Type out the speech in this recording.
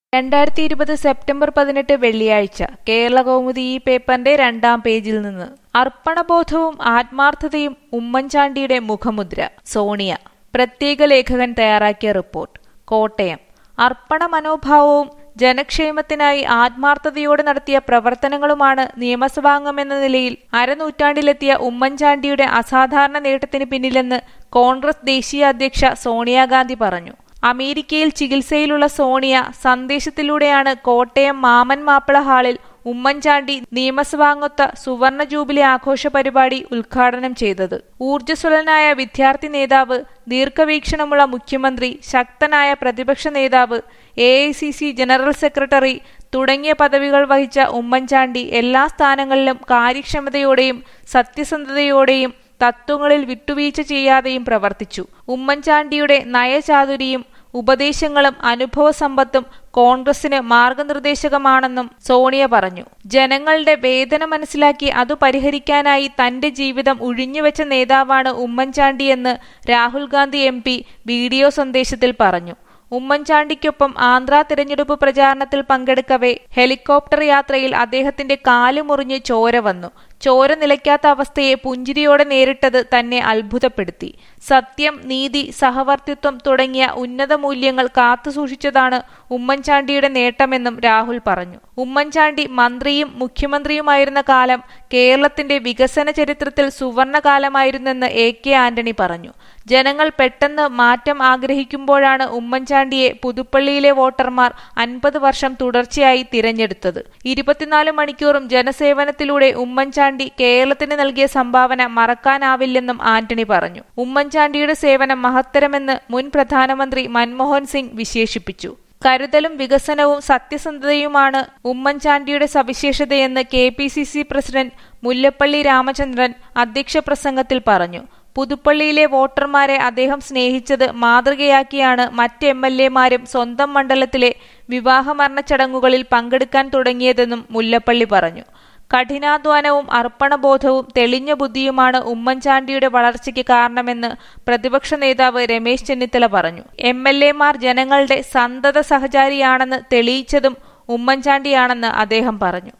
രണ്ടായിരത്തി ഇരുപത് സെപ്റ്റംബർ പതിനെട്ട് വെള്ളിയാഴ്ച കേരളകൗമുദി ഈ പേപ്പറിന്റെ രണ്ടാം പേജിൽ നിന്ന് അർപ്പണബോധവും ആത്മാർത്ഥതയും ഉമ്മൻചാണ്ടിയുടെ മുഖമുദ്ര സോണിയ പ്രത്യേക ലേഖകൻ തയ്യാറാക്കിയ റിപ്പോർട്ട് കോട്ടയം അർപ്പണ മനോഭാവവും ജനക്ഷേമത്തിനായി ആത്മാർത്ഥതയോടെ നടത്തിയ പ്രവർത്തനങ്ങളുമാണ് നിയമസഭാംഗമെന്ന നിലയിൽ അരനൂറ്റാണ്ടിലെത്തിയ ഉമ്മൻചാണ്ടിയുടെ അസാധാരണ നേട്ടത്തിന് പിന്നിലെന്ന് കോൺഗ്രസ് ദേശീയ അധ്യക്ഷ സോണിയാഗാന്ധി പറഞ്ഞു അമേരിക്കയിൽ ചികിത്സയിലുള്ള സോണിയ സന്ദേശത്തിലൂടെയാണ് കോട്ടയം മാമൻ മാപ്പിള ഹാളിൽ ഉമ്മൻചാണ്ടി നിയമസഭാംഗത്വ സുവർണ ജൂബിലി ആഘോഷ പരിപാടി ഉദ്ഘാടനം ചെയ്തത് ഊർജ്ജസ്വലനായ വിദ്യാർത്ഥി നേതാവ് ദീർഘവീക്ഷണമുള്ള മുഖ്യമന്ത്രി ശക്തനായ പ്രതിപക്ഷ നേതാവ് എ ജനറൽ സെക്രട്ടറി തുടങ്ങിയ പദവികൾ വഹിച്ച ഉമ്മൻചാണ്ടി എല്ലാ സ്ഥാനങ്ങളിലും കാര്യക്ഷമതയോടെയും സത്യസന്ധതയോടെയും തത്വങ്ങളിൽ വിട്ടുവീഴ്ച ചെയ്യാതെയും പ്രവർത്തിച്ചു ഉമ്മൻചാണ്ടിയുടെ നയചാതുരിയും ഉപദേശങ്ങളും അനുഭവ സമ്പത്തും കോൺഗ്രസിന് മാർഗനിർദ്ദേശകമാണെന്നും സോണിയ പറഞ്ഞു ജനങ്ങളുടെ വേദന മനസ്സിലാക്കി അത് പരിഹരിക്കാനായി തന്റെ ജീവിതം ഉഴിഞ്ഞുവെച്ച നേതാവാണ് ഉമ്മൻചാണ്ടിയെന്ന് Rahul Gandhi M P video സന്ദേശത്തിൽ പറഞ്ഞു ഉമ്മൻചാണ്ടിക്കൊപ്പം ആന്ധ്ര തിരഞ്ഞെടുപ്പ് പ്രചാരണത്തിൽ പങ്കെടുക്കവേ ഹെലികോപ്റ്റർ യാത്രയിൽ അദ്ദേഹത്തിന്റെ കാല് മുറിഞ്ഞ് ചോര വന്നു ചോര നിലയ്ക്കാത്ത അവസ്ഥയെ പുഞ്ചിരിയോടെ നേരിട്ടത് തന്നെ അത്ഭുതപ്പെടുത്തി സത്യം നീതി സഹവർത്തിത്വം തുടങ്ങിയ ഉന്നത മൂല്യങ്ങൾ കാത്തുസൂക്ഷിച്ചതാണ് ഉമ്മൻചാണ്ടിയുടെ നേട്ടമെന്നും രാഹുൽ പറഞ്ഞു ഉമ്മൻചാണ്ടി മന്ത്രിയും മുഖ്യമന്ത്രിയുമായിരുന്ന കാലം കേരളത്തിന്റെ വികസന ചരിത്രത്തിൽ സുവർണകാലമായിരുന്നെന്ന് എ കെ ആന്റണി പറഞ്ഞു ജനങ്ങൾ പെട്ടെന്ന് മാറ്റം ആഗ്രഹിക്കുമ്പോഴാണ് ഉമ്മൻചാണ്ടിയെ പുതുപ്പള്ളിയിലെ വോട്ടർമാർ അൻപത് വർഷം തുടർച്ചയായി തിരഞ്ഞെടുത്തത് ഇരുപത്തിനാല് മണിക്കൂറും ജനസേവനത്തിലൂടെ ഉമ്മൻചാണ്ടി കേരളത്തിന് നൽകിയ സംഭാവന മറക്കാനാവില്ലെന്നും ആന്റണി പറഞ്ഞു ഉമ്മൻചാണ്ടിയുടെ സേവനം മഹത്തരമെന്ന് മുൻ പ്രധാനമന്ത്രി മൻമോഹൻ സിംഗ് വിശേഷിപ്പിച്ചു കരുതലും വികസനവും സത്യസന്ധതയുമാണ് ഉമ്മൻചാണ്ടിയുടെ സവിശേഷതയെന്ന് K P C C president Mullappally Ramachandran അധ്യക്ഷ പ്രസംഗത്തിൽ പറഞ്ഞു പുതുപ്പള്ളിയിലെ വോട്ടർമാരെ അദ്ദേഹം സ്നേഹിച്ചത് മാതൃകയാക്കിയാണ് മറ്റ് എം എൽ എമാരും സ്വന്തം മണ്ഡലത്തിലെ വിവാഹമരണ ചടങ്ങുകളിൽ പങ്കെടുക്കാൻ തുടങ്ങിയതെന്നും മുല്ലപ്പള്ളി പറഞ്ഞു കഠിനാധ്വാനവും അർപ്പണബോധവും തെളിഞ്ഞ ബുദ്ധിയുമാണ് ഉമ്മൻചാണ്ടിയുടെ വളർച്ചയ്ക്ക് കാരണമെന്ന് പ്രതിപക്ഷ നേതാവ് രമേശ് ചെന്നിത്തല പറഞ്ഞു എം എൽ എമാർ ജനങ്ങളുടെ സന്തത സഹചാരിയാണെന്ന് തെളിയിച്ചതും ഉമ്മൻചാണ്ടിയാണെന്ന് അദ്ദേഹം പറഞ്ഞു